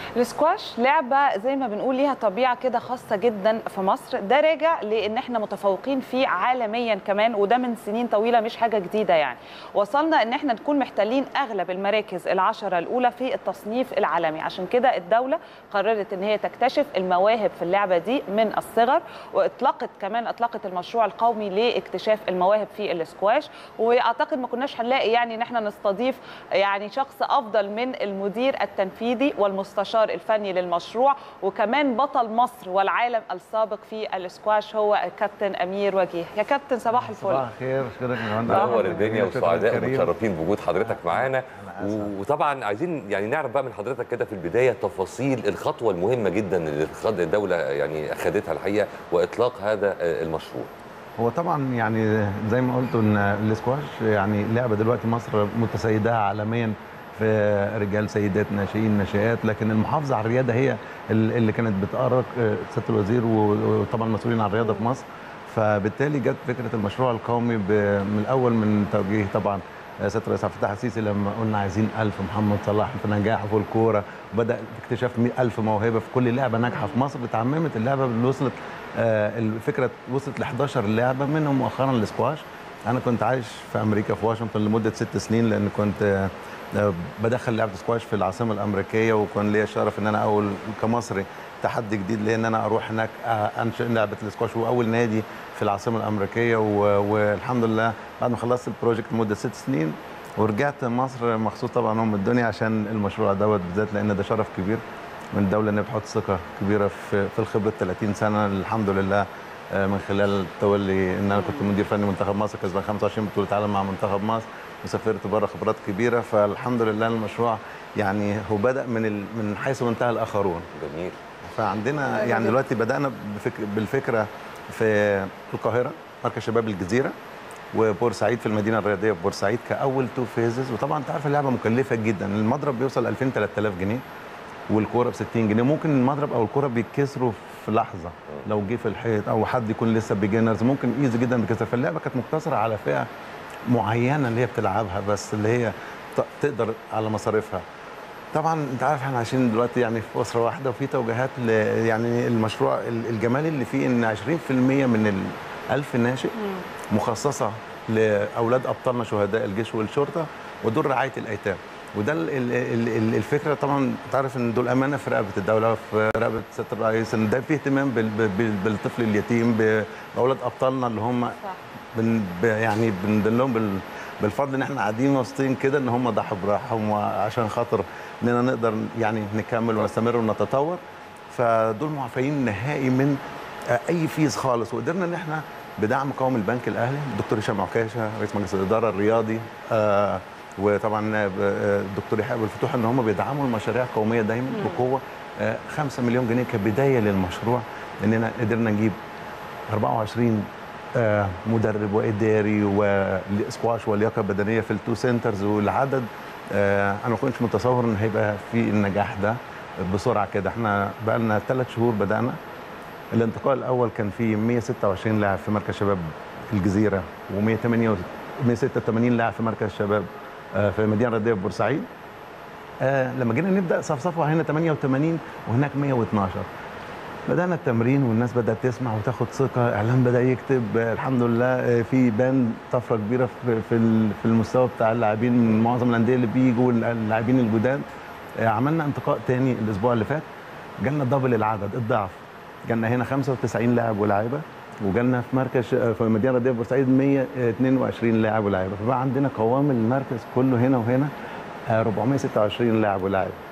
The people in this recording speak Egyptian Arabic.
السكواش لعبه زي ما بنقول ليها طبيعه كده خاصه جدا في مصر ده راجع لان احنا متفوقين فيه عالميا كمان وده من سنين طويله مش حاجه جديده يعني وصلنا ان احنا نكون محتلين اغلب المراكز العشره الاولى في التصنيف العالمي عشان كده الدوله قررت ان هي تكتشف المواهب في اللعبه دي من الصغر واطلقت كمان اطلقت المشروع القومي لاكتشاف المواهب في السكواش واعتقد ما كناش هنلاقي يعني ان احنا نستضيف يعني شخص افضل من المدير التنفيذي والمستشار الفني للمشروع وكمان بطل مصر والعالم السابق في السكواش هو الكابتن امير وجيه يا كابتن صباح الفل صباح الخير اشكرك يا فندم. منور الدنيا شكراً وسعداء كريم. ومتشرفين بوجود حضرتك معانا أنا أسعد. وطبعا عايزين يعني نعرف بقى من حضرتك كده في البدايه تفاصيل الخطوه المهمه جدا اللي خد- الدوله يعني اخذتها الحقيقه واطلاق هذا المشروع هو طبعا يعني زي ما قلت ان الاسكواش يعني لعبه دلوقتي مصر متسيدها عالميا في رجال سيدات ناشئين ناشئات لكن المحافظه على الرياده هي ال- اللي كانت بتأرق آه، سياده الوزير و- وطبعا المسؤولين عن الرياضه في مصر فبالتالي جت فكره المشروع القومي ب- من الاول من توجيه طبعا آه، سياده الرئيس عبد الفتاح السيسي لما قلنا عايزين ألف محمد صلاح في نجاحه في الكوره وبدا اكتشاف ألف موهبه في كل لعبه ناجحه في مصر اتعممت اللعبه اللي وصلت آه، الفكره وصلت ل 11 لعبه منهم مؤخرا الاسكواش انا كنت عايش في امريكا في واشنطن لمده ست سنين لان كنت آه، آه، بدخل لعبه سكواش في العاصمه الامريكيه وكان ليا الشرف ان انا اول كمصري تحدي جديد ليا ان انا اروح هناك آه، انشئ لعبه الاسكواش واول نادي في العاصمه الامريكيه و- والحمد لله بعد ما خلصت البروجكت لمده ست سنين ورجعت مصر مخصوص طبعا ام الدنيا عشان المشروع دوت بالذات لان ده شرف كبير من الدوله انها بتحط ثقه كبيره في في الخبره 30 سنه الحمد لله آه، من خلال تولي ان انا كنت مدير فني منتخب مصر كسبان 25 بطوله عالم مع منتخب مصر وسافرت بره خبرات كبيره فالحمد لله المشروع يعني هو بدا من ال... من حيث انتهى الاخرون جميل فعندنا يعني دلوقتي بدانا بفك... بالفكره في القاهره مركز شباب الجزيره وبورسعيد في المدينه الرياضيه في بورسعيد كاول تو فيزز وطبعا انت عارف اللعبه مكلفه جدا المضرب بيوصل 2000 3000 جنيه والكوره ب 60 جنيه ممكن المضرب او الكوره بيتكسروا في لحظه لو جه في الحيط او حد يكون لسه بيجنرز ممكن ايزي جدا بيكسر فاللعبه كانت مقتصره على فئه معينه اللي هي بتلعبها بس اللي هي ت- تقدر على مصاريفها طبعا انت عارف احنا عايشين دلوقتي يعني في اسره واحده وفي توجيهات ل يعني المشروع ال- الجمال اللي فيه ان 20% من ال 1000 ناشئ مخصصه لاولاد ابطالنا شهداء الجيش والشرطه ودول رعايه الايتام وده ال- ال- ال- ال- الفكره طبعا تعرف ان دول امانه في رقبه الدوله في رقبه سياده الرئيس ان ده فيه اهتمام بال- بال- بالطفل اليتيم ب- باولاد ابطالنا اللي هم صح. بن ب- يعني بندلهم بال بالفضل ان احنا قاعدين مبسوطين كده ان هم ضحوا براحهم وعشان خاطر اننا نقدر يعني نكمل ونستمر ونتطور فدول معفيين نهائي من آه، اي فيز خالص وقدرنا ان احنا بدعم قوم البنك الاهلي الدكتور هشام عكاشه رئيس مجلس الاداره الرياضي آه وطبعا آه، الدكتور يحيى أبو الفتوح ان هم بيدعموا المشاريع القوميه دايما بقوه 5 مليون جنيه كبدايه للمشروع اننا قدرنا نجيب 24 آه، مدرب واداري وسكواش ولياقه بدنيه في التو سنترز والعدد آه، انا ما كنتش متصور ان هيبقى في النجاح ده بسرعه كده احنا بقى لنا ثلاث شهور بدانا الانتقال الاول كان فيه 126 لاعب في مركز شباب الجزيره و186 لاعب في مركز شباب آه، في المدينه الرياضيه في بورسعيد آه، لما جينا نبدا صفصفه هنا 88 وهناك 112 بدانا التمرين والناس بدات تسمع وتاخد ثقه اعلام بدا يكتب آه، الحمد لله آه، في بان طفره كبيره في في ال- في المستوى بتاع اللاعبين من معظم الانديه اللي بيجوا واللاعبين الجداد آه، عملنا انتقاء تاني الاسبوع اللي فات جالنا دبل العدد الضعف جالنا هنا 95 لاعب ولاعيبه وجالنا في مركز آه، في المدينه الرياضيه في بورسعيد 122 لاعب ولاعيبه فبقى عندنا قوام المركز كله هنا وهنا آه، 426 لاعب ولاعيبه